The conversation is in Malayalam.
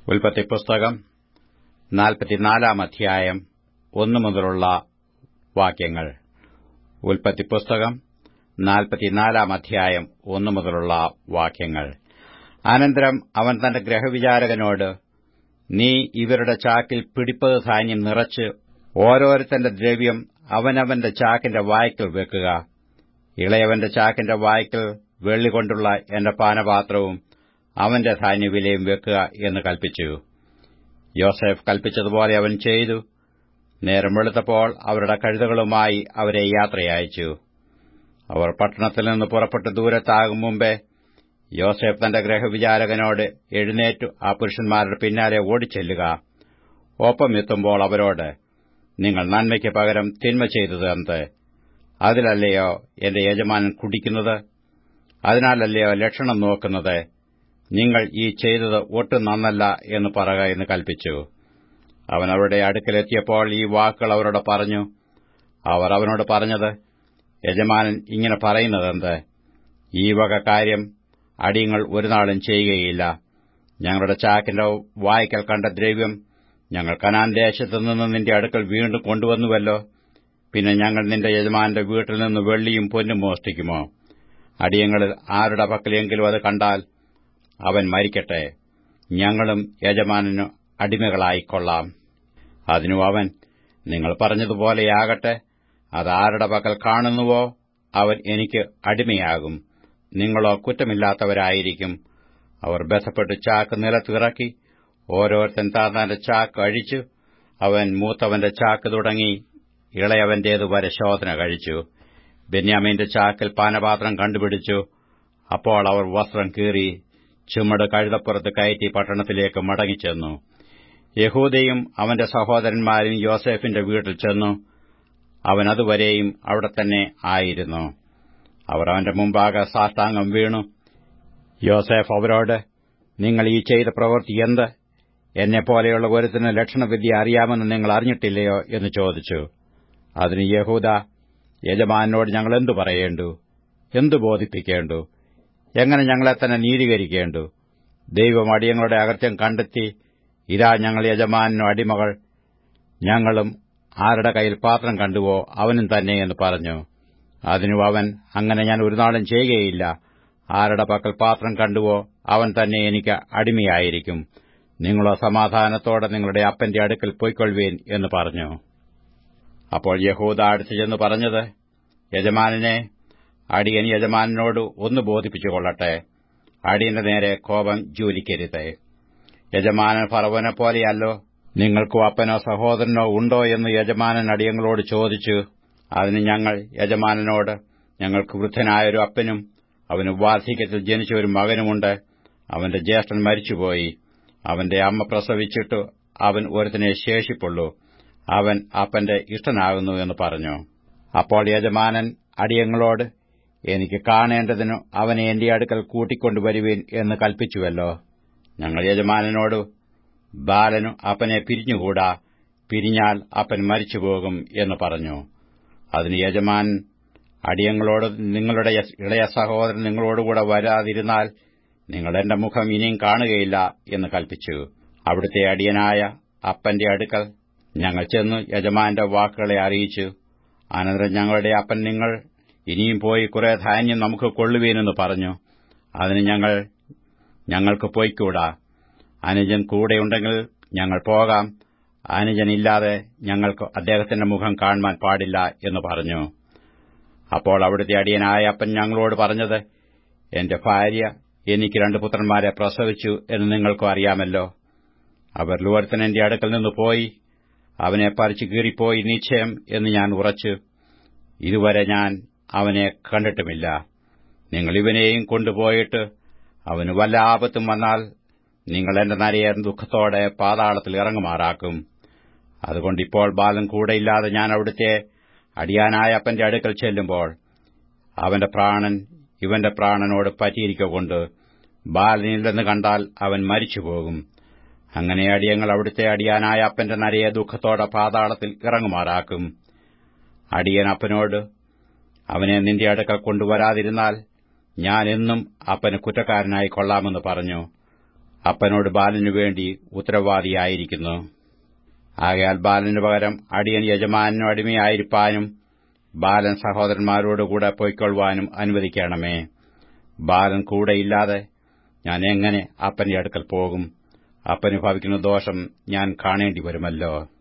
ഉൽപ്പത്തി പുസ്തകം നാൽപ്പത്തിനാലാം അധ്യായം ഒന്നു മുതലുള്ള വാക്യങ്ങൾ ഉൽപ്പത്തി പുസ്തകം നാൽപ്പത്തിനാലാം അധ്യായം ഒന്നു മുതലുള്ള വാക്യങ്ങൾ അനന്തരം അവൻ തന്റെ ഗ്രഹവിചാരകനോട് നീ ഇവരുടെ ചാക്കിൽ പിടിപ്പത് ധാന്യം നിറച്ച് ഓരോരുത്തന്റെ ദ്രവ്യം അവനവന്റെ ചാക്കിന്റെ വായ്ക്കൽ വെക്കുക ഇളയവന്റെ ചാക്കിന്റെ വായ്ക്കൽ വെള്ളികൊണ്ടുള്ള എന്റെ പാനപാത്രവും അവന്റെ ധാന്യവിലയും വെക്കുക എന്ന് കൽപ്പിച്ചു യോസെഫ് കൽപ്പിച്ചതുപോലെ അവൻ ചെയ്തു നേരം വെളുത്തപ്പോൾ അവരുടെ കഴുതകളുമായി അവരെ യാത്രയയച്ചു അവർ പട്ടണത്തിൽ നിന്ന് പുറപ്പെട്ട് ദൂരത്താകും മുമ്പേ യോസെഫ് തന്റെ ഗ്രഹവിചാരകനോട് എഴുന്നേറ്റു ആ പുരുഷന്മാരുടെ പിന്നാലെ ഓടിച്ചെല്ലുക ഒപ്പം എത്തുമ്പോൾ അവരോട് നിങ്ങൾ നന്മയ്ക്ക് പകരം തിന്മ ചെയ്തത് എന്ത് അതിലല്ലയോ എന്റെ യജമാനൻ കുടിക്കുന്നത് അതിനാലല്ലയോ ലക്ഷണം നോക്കുന്നത് നിങ്ങൾ ഈ ചെയ്തത് ഒട്ടും നന്നല്ല എന്ന് പറക എന്ന് കൽപ്പിച്ചു അവൻ അവരുടെ അടുക്കലെത്തിയപ്പോൾ ഈ വാക്കുകൾ അവരോട് പറഞ്ഞു അവർ അവനോട് പറഞ്ഞത് യജമാനൻ ഇങ്ങനെ പറയുന്നതെന്ത് ഈ വക കാര്യം അടിയങ്ങൾ ഒരു നാളും ചെയ്യുകയില്ല ഞങ്ങളുടെ ചാക്കിന്റെ വായ്ക്കൽ കണ്ട ദ്രവ്യം ഞങ്ങൾ കനാൻ ദേശത്തു നിന്ന് നിന്റെ അടുക്കൽ വീണ്ടും കൊണ്ടുവന്നുവല്ലോ പിന്നെ ഞങ്ങൾ നിന്റെ യജമാനന്റെ വീട്ടിൽ നിന്ന് വെള്ളിയും പൊന്നും മോഷ്ടിക്കുമോ അടിയങ്ങളിൽ ആരുടെ പക്കലെങ്കിലും അത് കണ്ടാൽ അവൻ മരിക്കട്ടെ ഞങ്ങളും യജമാനു അടിമകളായിക്കൊള്ളാം അതിനു അവൻ നിങ്ങൾ പറഞ്ഞതുപോലെയാകട്ടെ അത് ആരുടെ പക്കൽ കാണുന്നുവോ അവൻ എനിക്ക് അടിമയാകും നിങ്ങളോ കുറ്റമില്ലാത്തവരായിരിക്കും അവർ ബന്ധപ്പെട്ട് ചാക്ക് നിലത്തിറക്കി ഓരോരുത്തൻ താന്താന്റെ ചാക്ക് അഴിച്ചു അവൻ മൂത്തവന്റെ ചാക്ക് തുടങ്ങി ഇളയവന്റേതുവരെ ശോധന കഴിച്ചു ബെന്യാമീന്റെ ചാക്കിൽ പാനപാത്രം കണ്ടുപിടിച്ചു അപ്പോൾ അവർ വസ്ത്രം കീറി ചുമട് കഴുതപ്പുറത്ത് കയറ്റി പട്ടണത്തിലേക്ക് മടങ്ങിച്ചെന്നു യഹൂദയും അവന്റെ സഹോദരന്മാരും യോസെഫിന്റെ വീട്ടിൽ ചെന്നു അവൻ അതുവരെയും അവിടെ തന്നെ ആയിരുന്നു അവർ അവന്റെ മുമ്പാകെ സാഷ്ടാംഗം വീണു യോസെഫ് അവരോട് നിങ്ങൾ ഈ ചെയ്ത പ്രവൃത്തി എന്ത് എന്നെപ്പോലെയുള്ള ഒരുത്തിന് ലക്ഷണവിദ്യ അറിയാമെന്ന് നിങ്ങൾ അറിഞ്ഞിട്ടില്ലയോ എന്ന് ചോദിച്ചു അതിന് യഹൂദ യജമാനോട് ഞങ്ങൾ എന്തു പറയേണ്ടു എന്തു ബോധിപ്പിക്കേണ്ടു എങ്ങനെ ഞങ്ങളെ തന്നെ നീതീകരിക്കേണ്ടു ദൈവം അടിയങ്ങളുടെ അകത്യം കണ്ടെത്തി ഇതാ ഞങ്ങൾ യജമാനു അടിമകൾ ഞങ്ങളും ആരുടെ കയ്യിൽ പാത്രം കണ്ടുവോ അവനും തന്നെ എന്ന് പറഞ്ഞു അതിനു അവൻ അങ്ങനെ ഞാൻ ഒരു നാളും ചെയ്യുകയില്ല ആരുടെ പക്കൽ പാത്രം കണ്ടുവോ അവൻ തന്നെ എനിക്ക് അടിമയായിരിക്കും നിങ്ങളോ സമാധാനത്തോടെ നിങ്ങളുടെ അപ്പന്റെ അടുക്കൽ പൊയ്ക്കൊള്ളുവീൻ എന്ന് പറഞ്ഞു അപ്പോൾ യഹൂദ അടുത്തു ചെന്ന് പറഞ്ഞത് യജമാനെ അടിയൻ യജമാനോട് ഒന്ന് ബോധിപ്പിച്ചു കൊള്ളട്ടെ അടിയന്റെ നേരെ കോപം ജോലിക്കരുത് യജമാനൻ ഫറവനെ പോലെയല്ലോ നിങ്ങൾക്കോ അപ്പനോ സഹോദരനോ ഉണ്ടോ എന്ന് യജമാനൻ അടിയങ്ങളോട് ചോദിച്ചു അതിന് ഞങ്ങൾ യജമാനനോട് ഞങ്ങൾക്ക് വൃദ്ധനായൊരു അപ്പനും അവന് വാർദ്ധക്യത്തിൽ ജനിച്ച ഒരു മകനുമുണ്ട് അവന്റെ ജ്യേഷ്ഠൻ മരിച്ചുപോയി അവന്റെ അമ്മ പ്രസവിച്ചിട്ടു അവൻ ഒരുത്തിനെ ശേഷിപ്പുള്ളൂ അവൻ അപ്പന്റെ ഇഷ്ടനാകുന്നു എന്ന് പറഞ്ഞു അപ്പോൾ യജമാനൻ അടിയങ്ങളോട് എനിക്ക് കാണേണ്ടതിനു അവനെ എന്റെ അടുക്കൽ കൂട്ടിക്കൊണ്ടുവരുവീൻ എന്ന് കൽപ്പിച്ചുവല്ലോ ഞങ്ങൾ യജമാനനോട് ബാലനു അപ്പനെ പിരിഞ്ഞുകൂടാ പിരിഞ്ഞാൽ അപ്പൻ മരിച്ചുപോകും എന്ന് പറഞ്ഞു അതിന് യജമാൻ അടിയങ്ങളോട് നിങ്ങളുടെ ഇളയ സഹോദരൻ നിങ്ങളോടുകൂടെ വരാതിരുന്നാൽ നിങ്ങൾ എന്റെ മുഖം ഇനിയും കാണുകയില്ല എന്ന് കൽപ്പിച്ചു അവിടുത്തെ അടിയനായ അപ്പന്റെ അടുക്കൽ ഞങ്ങൾ ചെന്ന് യജമാന്റെ വാക്കുകളെ അറിയിച്ചു അനന്തരം ഞങ്ങളുടെ അപ്പൻ നിങ്ങൾ ഇനിയും പോയി കുറെ ധാന്യം നമുക്ക് കൊള്ളുവീനെന്ന് പറഞ്ഞു അതിന് ഞങ്ങൾ ഞങ്ങൾക്ക് പോയിക്കൂടാ അനുജൻ കൂടെയുണ്ടെങ്കിൽ ഞങ്ങൾ പോകാം അനുജൻ ഇല്ലാതെ ഞങ്ങൾക്ക് അദ്ദേഹത്തിന്റെ മുഖം കാണുവാൻ പാടില്ല എന്ന് പറഞ്ഞു അപ്പോൾ അവിടുത്തെ അടിയനായ അപ്പൻ ഞങ്ങളോട് പറഞ്ഞത് എന്റെ ഭാര്യ എനിക്ക് രണ്ട് പുത്രന്മാരെ പ്രസവിച്ചു എന്ന് നിങ്ങൾക്കും അറിയാമല്ലോ അവർ ഒരുത്തൻ എന്റെ അടുക്കൽ നിന്ന് പോയി അവനെ പറിച്ചു കീറിപ്പോയി നിശ്ചയം എന്ന് ഞാൻ ഉറച്ചു ഇതുവരെ ഞാൻ അവനെ കണ്ടിട്ടുമില്ല നിങ്ങൾ ഇവനെയും കൊണ്ടുപോയിട്ട് അവന് വല്ല ആപത്തും വന്നാൽ നിങ്ങൾ എന്റെ നരയെ ദുഃഖത്തോടെ പാതാളത്തിൽ ഇറങ്ങുമാറാക്കും അതുകൊണ്ട് ഇപ്പോൾ ബാലൻ കൂടെയില്ലാതെ ഞാൻ അവിടുത്തെ അടിയാനായ അപ്പന്റെ അടുക്കൽ ചെല്ലുമ്പോൾ അവന്റെ പ്രാണൻ ഇവന്റെ പ്രാണനോട് പറ്റിയിരിക്കൊണ്ട് ബാലനില്ലെന്ന് കണ്ടാൽ അവൻ മരിച്ചുപോകും അങ്ങനെ അടിയങ്ങൾ അവിടുത്തെ അടിയാനായ അപ്പന്റെ നരയെ ദുഃഖത്തോടെ പാതാളത്തിൽ ഇറങ്ങുമാറാക്കും അടിയൻ അപ്പനോട് അവനെ നിന്റെ അടുക്കൽ കൊണ്ടുവരാതിരുന്നാൽ ഞാൻ എന്നും അപ്പന് കുറ്റക്കാരനായി കൊള്ളാമെന്ന് പറഞ്ഞു അപ്പനോട് ബാലനു വേണ്ടി ഉത്തരവാദിയായിരിക്കുന്നു ആകയാൽ ബാലന് പകരം അടിയൻ യജമാനു അടിമയായിരിക്കാനും ബാലൻ സഹോദരന്മാരോടുകൂടെ പൊയ്ക്കൊള്ളുവാനും അനുവദിക്കണമേ ബാലൻ കൂടെയില്ലാതെ ഞാൻ എങ്ങനെ അപ്പന്റെ അടുക്കൽ പോകും അപ്പന് ഭവിക്കുന്ന ദോഷം ഞാൻ കാണേണ്ടി വരുമല്ലോ